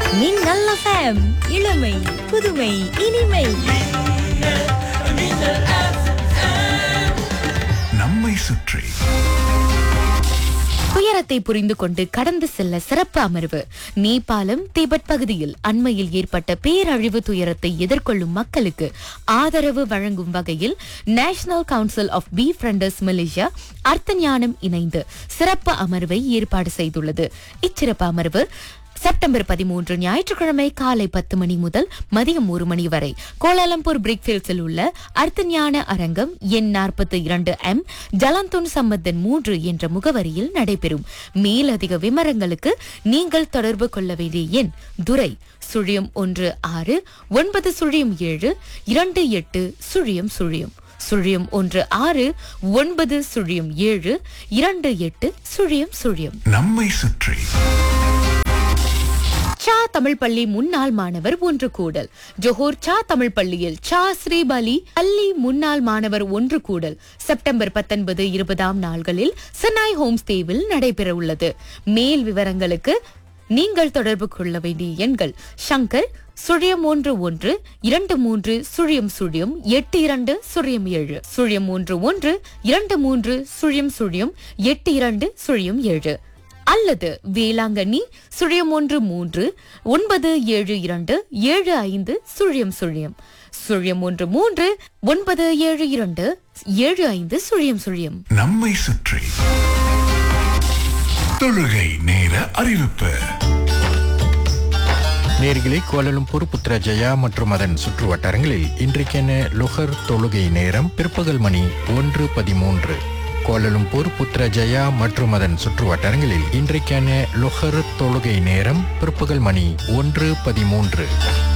மின்னல் எஃப்எம் இளமை புதுமை இனிமை நம்மை சுற்றி துயரத்தை புரிந்து கொண்டு கடந்து செல்ல சிறப்பு அமர்வு நேபாளம் திபெத் பகுதியில் அண்மையில் ஏற்பட்ட பேரழிவு துயரத்தை எதிர்கொள்ளும் மக்களுக்கு ஆதரவு வழங்கும் வகையில் national council of befrienders Malaysia அர்த்த ஞானம் இணைந்து சிறப்பு அமர்வை ஏற்பாடு செய்துள்ளது இச்சிறப்பு அமர்வு செப்டம்பர் பதிமூன்று ஞாயிற்றுக்கிழமை காலை பத்து மணி முதல் மதியம் ஒரு மணி வரை கோலாலம்பூர் பிரிக்ஃபீல்ட்ஸில் உள்ள அர்த்தஞான அரங்கம் எண் நாற்பத்தி இரண்டு எம் ஜலந்துன் சம்பத்தன் மூன்று என்ற முகவரியில் நடைபெறும் மேலதிக விவரங்களுக்கு நீங்கள் தொடர்பு கொள்ள வேண்டிய எண் துரை சுழியம் ஒன்று ஆறு ஒன்பது சுழியம் ஏழு இரண்டு எட்டு சுழியம் சுழியம் சுழியம் ஒன்று ஆறு ஒன்பது சுழியம் ஏழு இரண்டு எட்டு சுழியம் சுழியம் நம்மை சுற்றி சா தமிழ் பள்ளி முன்னாள் மாணவர் ஒன்று கூடல் ஜோஹர் சா தமிழ் பள்ளியில் சா ஸ்ரீபலி பள்ளி முன்னாள் மாணவர் ஒன்று கூடல் செப்டம்பர் பத்தொன்பது இருபதாம் நாள்களில் சென்னாய் ஹோம் ஸ்டேவில் நடைபெற உள்ளது மேல் விவரங்களுக்கு நீங்கள் தொடர்பு கொள்ள வேண்டிய எண்கள் சங்கர் சுழியம் ஒன்று ஒன்று இரண்டு மூன்று சுழியம் சுழியம் எட்டு இரண்டு சுழியம் ஏழு சுழியம் ஒன்று ஒன்று இரண்டு மூன்று சுழியம் சுழியம் எட்டு இரண்டு சுழியம் ஏழு அல்லது வேளாங்கண்ணி சுழியம் ஒன்று மூன்று ஒன்பது ஏழு இரண்டு ஏழு ஐந்து சுழியம் சுழியம் சுழியம் ஒன்று மூன்று ஒன்பது ஏழு இரண்டு ஏழு ஐந்து சுழியம் சுழியம் நம்மை சுற்றி தொழுகை நேர அறிவிப்பு நேர்களே கோலலும்பூர் புத்ரஜயா மற்றும் அதன் சுற்று வட்டாரங்களில் இன்றைக்கென லுகர் தொழுகை நேரம் பிற்பகல் மணி ஒன்று பதிமூன்று கோலலும்பூர் புத்ரஜயா மற்றும் அதன் சுற்று வட்டாரங்களில் இன்றைக்கான லுகர் தொழுகை நேரம் பிற்பகல் மணி ஒன்று பதிமூன்று